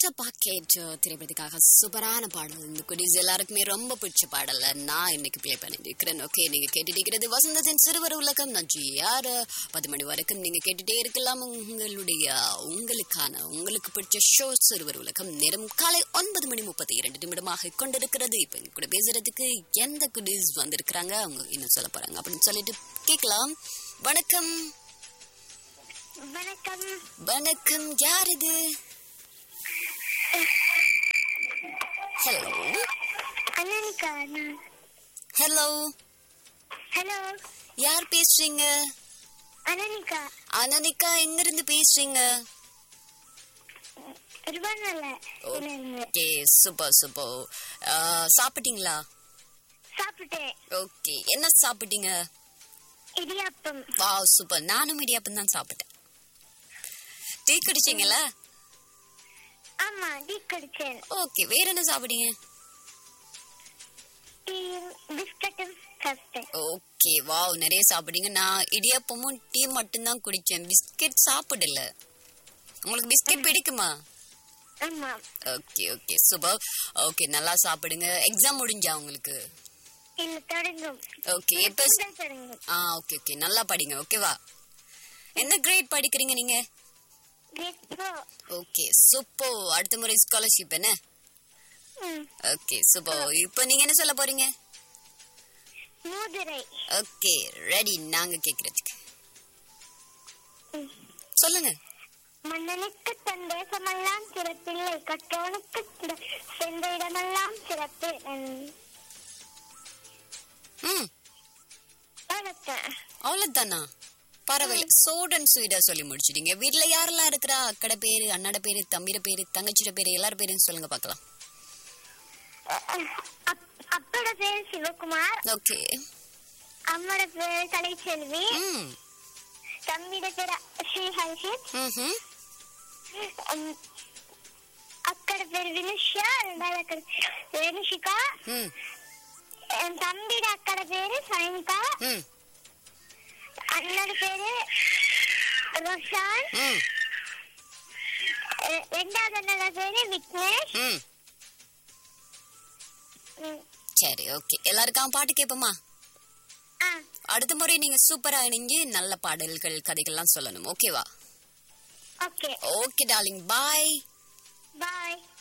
Doctor packet திரைப்படத்துக்காக சூப்பரான பாடல் இந்த குடிஸ் எல்லாருக்குமே ரொம்ப பிடிச்ச பாடல நான் இன்னைக்கு ப்ளே பண்ணிருக்கிறேன் ஓகே நீங்க கேட்டுட்டு இருக்கிறது வசந்தத்தின் சிறுவர் உலகம் நான் ஜிஆர் பத்து மணி வரைக்கும் நீங்க கேட்டுட்டே இருக்கலாம் உங்களுடைய உங்களுக்கான உங்களுக்கு பிடிச்ச ஷோ சிறுவர் உலகம் நேரம் காலை ஒன்பது மணி முப்பத்தி இரண்டு நிமிடமாக கொண்டிருக்கிறது இப்ப எங்க கூட பேசுறதுக்கு எந்த குடிஸ் வந்திருக்கிறாங்க அவங்க என்ன சொல்ல போறாங்க அப்படின்னு சொல்லிட்டு கேட்கலாம் வணக்கம் வணக்கம் வணக்கம் யார் இது ஹலோ அனானிகா நான் ஹலோ ஹலோ யார் பேசுறீங்க அனானிகா அனனிகா எங்க இருந்து பேசுறீங்க ருபானல இருந்து ஓகே சூப்பர் சூப்பர் சாப்பிட்டீங்களா சாப்பிட்டேன் ஓகே என்ன சாப்பிட்டீங்க இடியாப்பம் வா சூப்பர் நானும் இடியாப்பம் தான் சாப்பிட்டேன் டீ குடிச்சீங்களா ஆமா டீ குடிச்சேன் ஓகே வேற என்ன சாப்பிட்டீங்க டீ பிஸ்கட்டும் சாப்பிட்டேன் ஓகே வாவ் நிறைய சாப்பிட்டீங்க நான் இடியாப்பமும் டீ மட்டும்தான் குடிச்சேன் பிஸ்கெட் சாப்பிடல உங்களுக்கு பிஸ்கெட் பிடிக்குமா ஆமா ஓகே ஓகே சூப்பர் ஓகே நல்லா சாப்பிடுங்க எக்ஸாம் முடிஞ்சா உங்களுக்கு இல்ல தொடங்கும் ஓகே எப்ப முதல் தொடங்கும் ஆ ஓகே ஓகே நல்லா படிங்க ஓகேவா எந்த கிரேட் படிக்கிறீங்க நீங்க கிரேட் ஃபோர் ஓகே சூப்பர் அடுத்த முறை ஸ்காலர்ஷிப் என்ன ம் ஓகே சூப்பர் இப்போ நீங்க என்ன சொல்ல போறீங்க மூதுரை ஓகே ரெடி நாங்க கேக்குறதுக்கு ம். சொல்லுங்க மன்னனுக்கு தன் தேசமெல்லாம் சிறப்பில்லை கற்றோனுக்கு த- சென்ற இடமெல்லாம் சிறப்பு ம். ம் அவ்வளவுதான். அவ்வளவுதானா பரவாயில்ல சோடன் ஸ்வீடா சொல்லி முடிச்சிட்டீங்க வீட்ல யாரெல்லாம் இருக்கிறா அக்கட பேரு அண்ணட பேரு தம்பிட பேரு தங்கச்சியோட பேரு எல்லார் பேரையும் சொல்லுங்க பார்க்கலாம் அப்- அப்போட பேர் சிவகுமார் ஓகே அம்மோட பேர் கலைச்செல்வி ம் தம்பியோட பேர் ஸ்ரீ ஹர்ஷித் ம்ஹும். உம், அக்கட பேர் வினுஷா ரெண்டாவது அக்கட வேணுஷிகா ம் என் தம்பியோட அக்கட பேரு சயனிகா ம் அண்ணோட பேரு ரோஷான் ம் அஹ், ரெண்டாவது அண்ணோட பேரு விக்னேஷ் ம் உம், சரி ஓகே எல்லாருக்கும் பாட்டு கேட்போமா ஆ அடுத்த முறை நீங்க சூப்பரா இணைஞ்சு நல்ல பாடல்கள் கதைகள்லாம் சொல்லணும் ஓகேவா ஓகே ஓகே டார்லிங் பாய் பாய்